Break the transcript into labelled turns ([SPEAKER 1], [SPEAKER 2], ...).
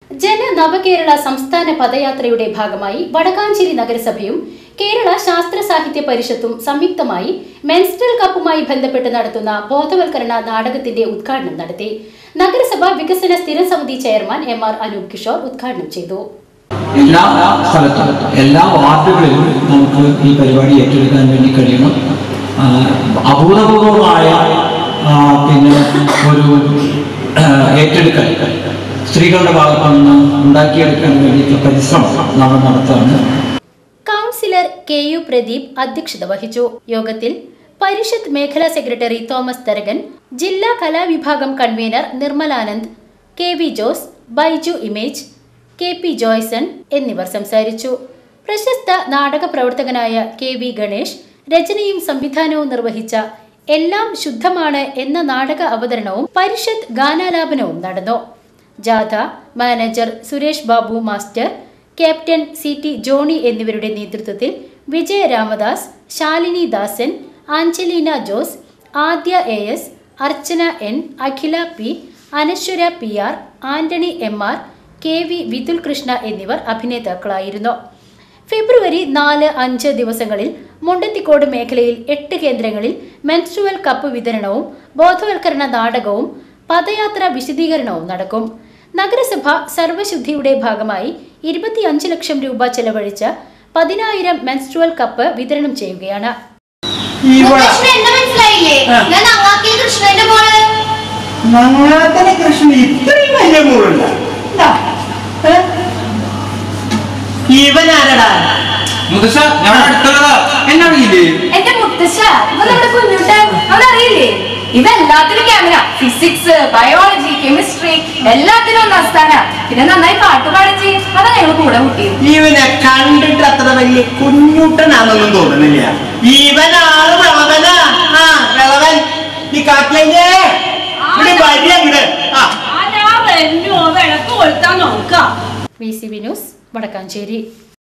[SPEAKER 1] ജന നവകേരള സംസ്ഥാന പദയാത്രയുടെ ഭാഗമായി വടക്കാഞ്ചേരി നഗരസഭയും കേരള ശാസ്ത്ര സാഹിത്യ പരിഷത്തും സംയുക്തമായി മെൻസ്ട്രൽ കപ്പുമായി ബന്ധപ്പെട്ട് നടത്തുന്ന ബോധവൽക്കരണ നാടകത്തിന്റെ ഉദ്ഘാടനം നടത്തി നഗരസഭ വികസന സ്ഥിര സമിതി chairman M R Anoop Kishore ഉദ്ഘാടനം ചെയ്തു
[SPEAKER 2] എല്ലാ സ്ഥലത്തും എല്ലാ വാർഡുകളിലും നമുക്ക് ഈ പരിപാടി ഏറ്റെടുക്കാൻ വേണ്ടി കഴിയണം ആ, അഭൂതപൂർവമായ ആ, പിന്നെ ഒരു ആ, ഏറ്റെടുക്കൽ സ്ത്രീകളുടെ ഭാഗത്തു നിന്ന് ഉണ്ടാക്കിയെടുക്കാൻ വേണ്ടിയിട്ടുള്ള പരിശ്രമം നമ്മൾ നടത്തുകയാണ്
[SPEAKER 1] കൗൺസിലർ കെ യു പ്രദീപ് അധ്യക്ഷത വഹിച്ചു യോഗത്തിൽ പരിഷത്ത് മേഖലാ സെക്രട്ടറി തോമസ് തരകൻ ജില്ലാ കലാവിഭാഗം convener Nirmalanand K V Jose Baiju ഇമേജ് കെ പി ജോയ്സൺ എന്നിവർ സംസാരിച്ചു പ്രശസ്ത നാടക പ്രവർത്തകനായ കെ വി ഗണേഷ് രചനയും സംവിധാനവും നിർവഹിച്ച എല്ലാം ശുദ്ധമാണ് എന്ന നാടക അവതരണവും പരിഷത്ത് ഗാനാലാപനവും നടന്നു ജാഥ manager Suresh Babu master captain C T Johny എന്നിവരുടെ നേതൃത്വത്തിൽ Vijaya Ramadas Shalini Dasan Angelina Jose Adya A S Archana N Akhila P Anaswara P R Antony M R K V Vithul Krishna എന്നിവർ അഭിനേതാക്കളായിരുന്നു ഫെബ്രുവരി നാല് അഞ്ച് ദിവസങ്ങളിൽ മുണ്ടത്തിക്കോട് മേഖലയിൽ എട്ട് കേന്ദ്രങ്ങളിൽ മെൻസ്ട്രുവൽ കപ്പ് വിതരണവും ബോധവൽക്കരണ നാടകവും പദയാത്ര വിശദീകരണവും നടക്കും നഗരസഭ സർവശുദ്ധിയുടെ ഭാഗമായി ഇരുപത്തിയഞ്ച് ലക്ഷം രൂപ ചെലവഴിച്ച് പതിനായിരം മെൻസ്ട്രുവൽ കപ്പ് വിതരണം ചെയ്യുകയാണ്
[SPEAKER 3] കൃഷ്ണൻ എന്നെ മനസ്സിലായില്ലേ ഞാൻ അങ്ങാക്കിൽ കൃഷ്ണന്റെ മോള്
[SPEAKER 4] മങ്ങാത്തനെ കൃഷ്ണൻ ഇത്രയും വലിയ മൂടുണ്ട ഇവനാരടാ
[SPEAKER 5] മുതശ്ശ ഞാൻ അടുത്തുള്ളതാ എന്നറിയില്ലേ
[SPEAKER 3] എന്റെ മുത്തശ്ശ ഇവ നമ്മുടെ കുഞ്ഞുട്ടൻ അവനറിയില്ലേ ഇവ എല്ലാത്തിനും ക്യാമറ ഫിസിക്സ് ബയോളജി കെമിസ്ട്രി എല്ലാത്തിനും ഒന്നാം സ്ഥാന പിന്നെ നന്നായി പാട്ട് പാടിച്ച് അതാ ഞങ്ങൾ കൂടെ കൂട്ടിയത്
[SPEAKER 4] ഇവനെ കണ്ടിട്ട് അത്ര വലിയ കുഞ്ഞുട്ടനാണെന്നൊന്നും തോന്നുന്നില്ല ഇവനാണ് വിളവനാ ആ വിളവൻ ഈ കാട്ടിലെ ഇവിടെ വരി അങ്ങട് ആ
[SPEAKER 1] V C B news Vadakkanchery